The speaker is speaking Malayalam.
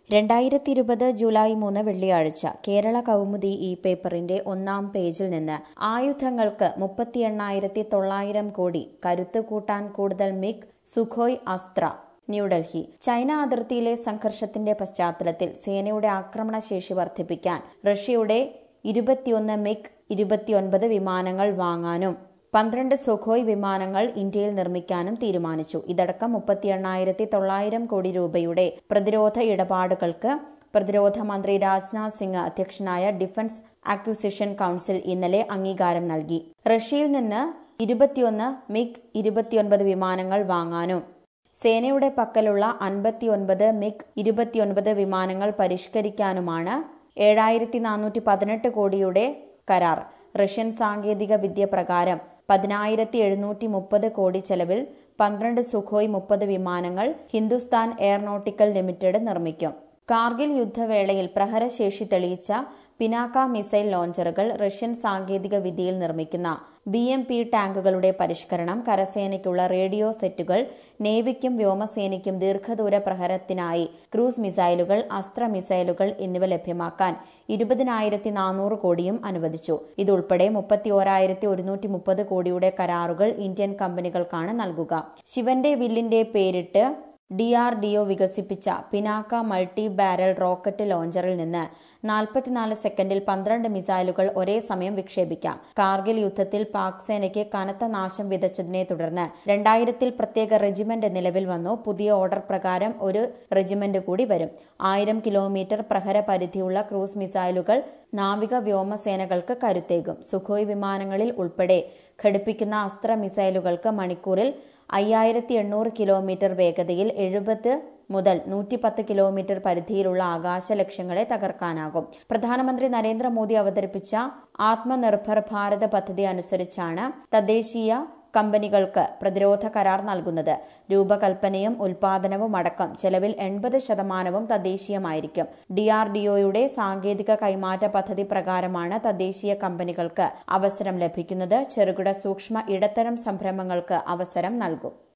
രണ്ടായിരത്തി ഇരുപത് ജൂലൈ മൂന്ന് വെള്ളിയാഴ്ച കേരള കൗമുദി ഈ പേപ്പറിന്റെ ഒന്നാം പേജിൽ നിന്ന് ആയുധങ്ങൾക്ക് മുപ്പത്തി എണ്ണായിരത്തി തൊള്ളായിരം കോടി കരുത്ത് കൂട്ടാൻ കൂടുതൽ MiG Sukhoi Astra New Delhi China അതിർത്തിയിലെ സംഘർഷത്തിന്റെ പശ്ചാത്തലത്തിൽ സേനയുടെ ആക്രമണശേഷി വർദ്ധിപ്പിക്കാൻ റഷ്യയുടെ ഇരുപത്തിയൊന്ന് മിഗ് ഇരുപത്തിയൊൻപത് വിമാനങ്ങൾ വാങ്ങാനും പന്ത്രണ്ട് സുഖോയ് വിമാനങ്ങൾ ഇന്ത്യയിൽ നിർമ്മിക്കാനും തീരുമാനിച്ചു ഇതടക്കം മുപ്പത്തി എണ്ണായിരത്തി തൊള്ളായിരം കോടി രൂപയുടെ പ്രതിരോധ ഇടപാടുകൾക്ക് പ്രതിരോധ മന്ത്രി രാജ്നാഥ് സിംഗ് അധ്യക്ഷനായ ഡിഫൻസ് അക്വിസിഷൻ കൌൺസിൽ ഇന്നലെ അംഗീകാരം നൽകി റഷ്യയിൽ നിന്ന് ഇരുപത്തിയൊന്ന് മിഗ് ഇരുപത്തിയൊൻപത് വിമാനങ്ങൾ വാങ്ങാനും സേനയുടെ പക്കലുള്ള അൻപത്തിയൊൻപത് മിഗ് ഇരുപത്തിയൊൻപത് വിമാനങ്ങൾ പരിഷ്കരിക്കാനുമാണ് ഏഴായിരത്തി നാനൂറ്റി പതിനെട്ട് കോടിയുടെ കരാർ റഷ്യൻ സാങ്കേതിക വിദ്യ പ്രകാരം പതിനായിരത്തി എഴുന്നൂറ്റി മുപ്പത് കോടി ചെലവിൽ പന്ത്രണ്ട് സുഖോയ് മുപ്പത് വിമാനങ്ങൾ ഹിന്ദുസ്ഥാൻ എയർനോട്ടിക്കൽ ലിമിറ്റഡ് നിർമ്മിക്കും കാർഗിൽ യുദ്ധവേളയിൽ പ്രഹരശേഷി തെളിയിച്ച പിനാക്ക മിസൈൽ ലോഞ്ചറുകൾ റഷ്യൻ സാങ്കേതിക വിദ്യയിൽ നിർമ്മിക്കുന്ന ബി എം പി ടാങ്കുകളുടെ പരിഷ്കരണം കരസേനയ്ക്കുള്ള റേഡിയോ സെറ്റുകൾ നേവിക്കും വ്യോമസേനയ്ക്കും ദീർഘദൂര പ്രഹരത്തിനായി ക്രൂസ് മിസൈലുകൾ അസ്ത്ര മിസൈലുകൾ എന്നിവ ലഭ്യമാക്കാൻ ഇരുപതിനായിരത്തി നാനൂറ് കോടിയും അനുവദിച്ചു ഇതുൾപ്പെടെ മുപ്പത്തി ഓരായിരത്തി ഒരുന്നൂറ്റി മുപ്പത് കോടിയുടെ കരാറുകൾ ഇന്ത്യൻ കമ്പനികൾക്കാണ് നൽകുക ശിവന്റെ വില്ലിന്റെ പേരിട്ട് ഡി ആർ ഡി ഒ വികസിപ്പിച്ച പിനാക്ക മൾട്ടി ബാരൽ റോക്കറ്റ് ലോഞ്ചറിൽ നിന്ന് നാൽപ്പത്തിനാല് സെക്കൻഡിൽ പന്ത്രണ്ട് മിസൈലുകൾ ഒരേ സമയം വിക്ഷേപിക്കാം കാർഗിൽ യുദ്ധത്തിൽ പാക് സേനയ്ക്ക് കനത്ത നാശം വിതച്ചതിനെ തുടർന്ന് രണ്ടായിരത്തിൽ പ്രത്യേക റെജിമെന്റ് നിലവിൽ വന്നു പുതിയ ഓർഡർ പ്രകാരം ഒരു റെജിമെന്റ് കൂടി വരും ആയിരം കിലോമീറ്റർ പ്രഹര പരിധിയുള്ള ക്രൂസ് മിസൈലുകൾ നാവിക വ്യോമസേനകൾക്ക് കരുത്തേകും സുഖോയ് വിമാനങ്ങളിൽ ഉൾപ്പെടെ ഘടിപ്പിക്കുന്ന അസ്ത്ര മിസൈലുകൾക്ക് മണിക്കൂറിൽ അയ്യായിരത്തി എണ്ണൂറ് കിലോമീറ്റർ വേഗതയിൽ എഴുപത് മുതൽ നൂറ്റിപ്പത്ത് കിലോമീറ്റർ പരിധിയിലുള്ള ആകാശ ലക്ഷ്യങ്ങളെ തകർക്കാനാകും പ്രധാനമന്ത്രി നരേന്ദ്രമോദി അവതരിപ്പിച്ച ആത്മനിർഭർ ഭാരത് പദ്ധതി അനുസരിച്ചാണ് തദ്ദേശീയ കമ്പനികൾക്ക് പ്രതിരോധ കരാർ നൽകുന്നത് രൂപകൽപ്പനയും ഉൽപാദനവും അടക്കം ചെലവിൽ എൺപത് ശതമാനവും തദ്ദേശീയമായിരിക്കും ഡി ആർ ഡി ഒയുടെ സാങ്കേതിക കൈമാറ്റ പദ്ധതി പ്രകാരമാണ് തദ്ദേശീയ കമ്പനികൾക്ക് അവസരം ലഭിക്കുന്നത് ചെറുകിട സൂക്ഷ്മ ഇടത്തരം സംരംഭങ്ങൾക്ക് അവസരം നൽകും